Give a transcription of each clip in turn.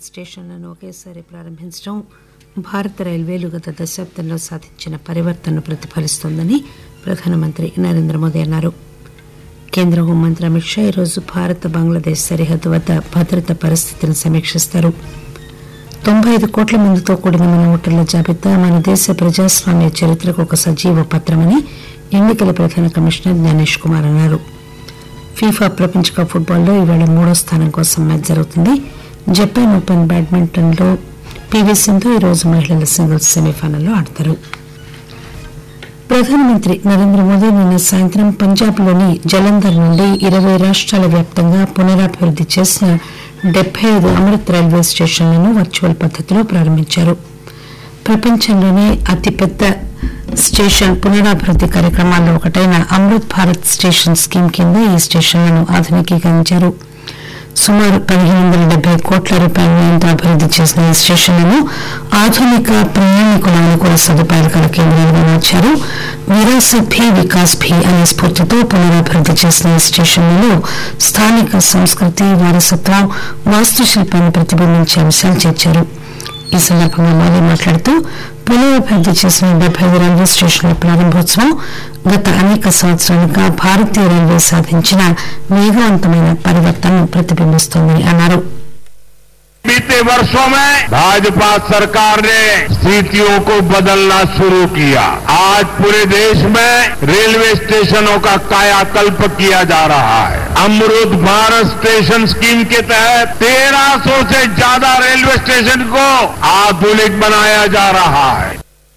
భారత్ స్టేషన్లను ఒకేసారి ప్రారంభించడం భారత రైల్వేలు గత దశాబ్దంలో సాధించిన పరివర్తనను ప్రతిఫలిస్తోందని ప్రధానమంత్రి నరేంద్ర మోదీ అన్నారు కేంద్ర హోంమంత్రి అమిత్ షా ఈరోజు భారత్ బంగ్లాదేశ్ సరిహద్దు వద్ద భద్రతా పరిస్థితిని సమీక్షిస్తారు తొంభై ఐదు కోట్ల మందితో కూడిన మన ఓటర్ల జాబితా మన దేశ ప్రజాస్వామ్య చరిత్రకు ఒక సజీవ పత్రమని ఎన్నికల ప్రధాన కమిషనర్ జ్ఞానేష్ కుమార్ అన్నారు ఫీఫా ప్రపంచ కప్ ఫుట్బాల్లో ఈవేళ మూడో స్థానం కోసం మ్యాచ్ జరుగుతుంది జపాన్ ఓపెన్ బ్యాడ్మింటన్లో పీవీ సింధు ఈరోజు మహిళల సింగిల్స్ సెమీఫైనల్లో ఆడతారు ప్రధానమంత్రి నరేంద్ర మోదీ నిన్న సాయంత్రం పంజాబ్లోని జలంధర్ నుండి ఇరవై రాష్ట్రాల వ్యాప్తంగా పునరాభివృద్ది చేసిన డెబ్బై ఐదు అమృత్ రైల్వే స్టేషన్లను వర్చువల్ పద్దతిలో ప్రారంభించారు ప్రపంచంలోనే అతిపెద్ద స్టేషన్ పునరాభివృద్ది కార్యక్రమాల్లో ఒకటైన అమృత్ భారత్ స్టేషన్ స్కీమ్ కింద ఈ స్టేషన్లను ఆధునికీకరించారు సుమారు పదిహేను వందల డెబ్బై కోట్ల రూపాయల వ్యయంతో అభివృద్ది చేసిన ఈ స్టేషన్లను ఆధునిక ప్రయాణికుల అనుకూల సదుపాయాలు కల కేంద్రాలుగా మార్చారు విరాసత్ భీ వికాస్ భీ అనే స్ఫూర్తితో పునరాభివృద్ది చేసిన ఈ స్టేషన్లలో స్థానిక సంస్కృతి వారసత్వం వాస్తుశిల్పాన్ని ప్రతిబింబించే అంశాలు చేర్చారు ఈ సందర్భంగా మోదీ మాట్లాడుతూ పునరాభివృద్ది చేసిన డెబ్బై ఐదు రైల్వే స్టేషన్ల ప్రారంభోత్సవం గత అనేక సంవత్సరాలుగా భారతీయ రైల్వే సాధించిన వేగవంతమైన పరివర్తనను ప్రతిబింబిస్తోందని అన్నారు बीते वर्षों में भाजपा सरकार ने स्थितियों को बदलना शुरू किया आज पूरे देश में रेलवे स्टेशनों का कायाकल्प किया जा रहा है अमृत भारत स्टेशन स्कीम के तहत 1300 से ज्यादा रेलवे स्टेशन को आधुनिक बनाया जा रहा है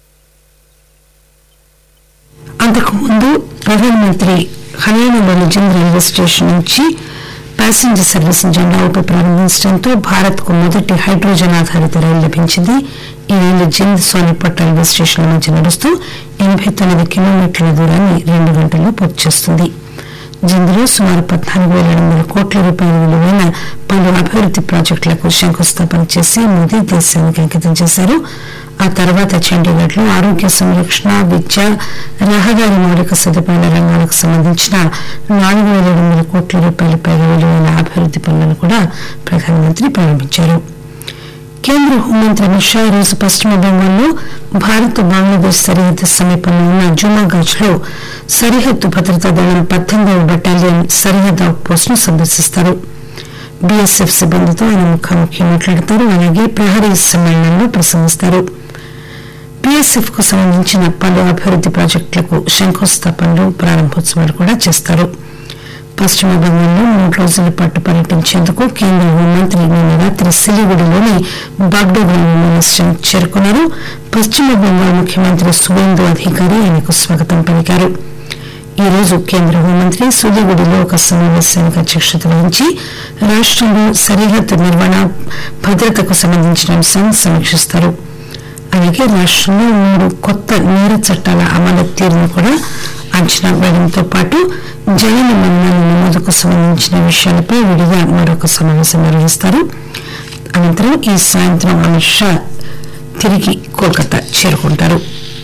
అంతకుముందు ప్రధానమంత్రి హర్యానాలోని జింద్ రైల్వే స్టేషన్ నుంచి ప్యాసింజర్ సర్వీస్ జెండా ఊపి ప్రారంభించడంతో భారత్ కు మొదటి హైడ్రోజన్ ఆధారిత రైలు లభించింది ఈ రైలు జింద్ సోనిపట్ రైల్వే స్టేషన్ల మధ్య నడుస్తూ ఎనభై తొమ్మిది కిలోమీటర్ల దూరాన్ని రెండు గంటల్లో పూర్తి చేస్తుంది జింద్లో సుమారు పద్నాలుగు వేల ఎనిమిది వందల కోట్ల రూపాయల విలువైన పలు అభివృద్ది ప్రాజెక్టులకు శంకుస్థాపన చేసి మోదీ దేశానికి అంకితం చేశారు ఆ తర్వాత చండీగఢ్ లో ఆరోగ్య సంరక్షణ విద్య రహదారి మౌలిక సదుపాయాల రంగాలకు సంబంధించిన నాలుగు వేల ఏడు వందల కోట్ల రూపాయల పైగా విలువైన అభివృద్ది పనులను కూడా ప్రధానమంత్రి ప్రారంభించారు కేంద్ర హోంమంత్రి అమిత్ షా ఈరోజు పశ్చిమ బెంగాల్లో భారత్ బంగ్లాదేశ్ సరిహద్దు సమీపంలో ఉన్న జుమాగంజ్ లో సరిహద్దు భద్రతా దళం పద్దెనిమిదవ బెటాలియన్ సరిహద్దు అవుట్ పోస్ట్ ను సందర్శిస్తారు బీఎస్ఎఫ్ సిబ్బందితో ఆయన ముఖాముఖి మాట్లాడతారు అలాగే ప్రహరీ సమ్మేళనంలో ప్రసంగిస్తారు బీఎస్ఎఫ్ కు సంబంధించిన పలు అభివృద్ది ప్రాజెక్టులకు శంకుస్థాపనలు ప్రారంభోత్సవాలు కూడా చేస్తారు పశ్చిమ బెంగాల్లో మూడు రోజుల పాటు పర్యటించేందుకు కేంద్ర హోంమంత్రి నిన్న రాత్రి సిలిగుడిలోని బాగ్డోగ్రా విమానాశ్రయం చేరుకున్నారు పశ్చిమ బెంగాల్ ముఖ్యమంత్రి సువేందు అధికారి ఆయనకు స్వాగతం పలికారు ఈ రోజు కేంద్ర హోంమంత్రి సూర్యగుడిలో ఒక సమావేశానికి అధ్యక్షత వహించి రాష్టంలో సరిహద్దు నిర్వహణ భద్రతకు సంబంధించిన అంశాన్ని సమీక్షిస్తారు అలాగే రాష్టంలో మూడు కొత్త నేర చట్టాల అమలు తీరును కూడా అంచనా వేయడంతో పాటు జగన్ మరణాల నమోదుకు సంబంధించిన విషయాలపై విడిగా మరొక సమావేశం నిర్వహిస్తారు అనంతరం ఈ సాయంత్రం అమిత్ షా తిరిగి కోల్కతా చేరుకుంటారు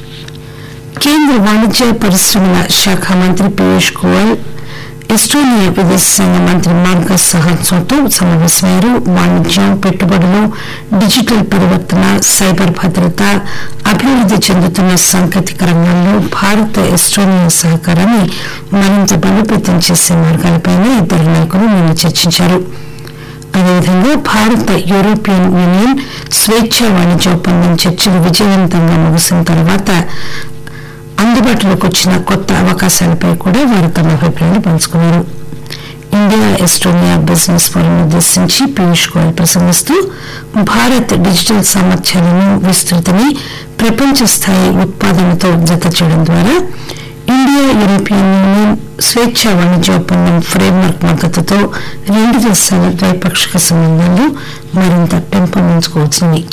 కేంద్ర వాణిజ్య పరిశ్రమల శాఖ మంత్రి పీయూష్ గోయల్ ఎస్టోనియా విదేశాంగ మంత్రి మార్గా సహాన్సోతో సమావేశమయ్యారు వాణిజ్యం పెట్టుబడులు డిజిటల్ పరివర్తన సైబర్ భద్రత అభివృద్ది చెందుతున్న సాంకేతిక రంగాల్లో భారత్ ఎస్టోనియా సహకారాన్ని మరింత బలోపేతం చేసే మార్గాలపై ఇద్దరు నాయకులు నిన్న చర్చించారు అదేవిధంగా భారత యూరోపియన్ యూనియన్ స్వేచ్ఛా వాణిజ్య ఒప్పందం చర్చలు విజయవంతంగా ముగిసిన తర్వాత అందుబాటులోకి వచ్చిన కొత్త అవకాశాలపై కూడా వారు తమ అభిప్రాయాలు పంచుకున్నారు ఇండియా ఎస్టోనియా బిజినెస్ ఫోరం ఉద్దేశించి పీయూష్ గోయల్ ప్రసంగిస్తూ భారత్ డిజిటల్ సామర్థ్యాలను విస్తృతమై ప్రపంచ స్థాయి ఉత్పాదనతో జత చేయడం ద్వారా ఇండియా యూరోపియన్ యూనియన్ స్వేచ్ఛా వాణిజ్య ఒప్పందం ఫ్రేమ్వర్క్ మద్దతుతో రెండు దేశాల ద్వైపాక్షిక సంబంధాలు మరింత పెంపొందించుకోవచ్చని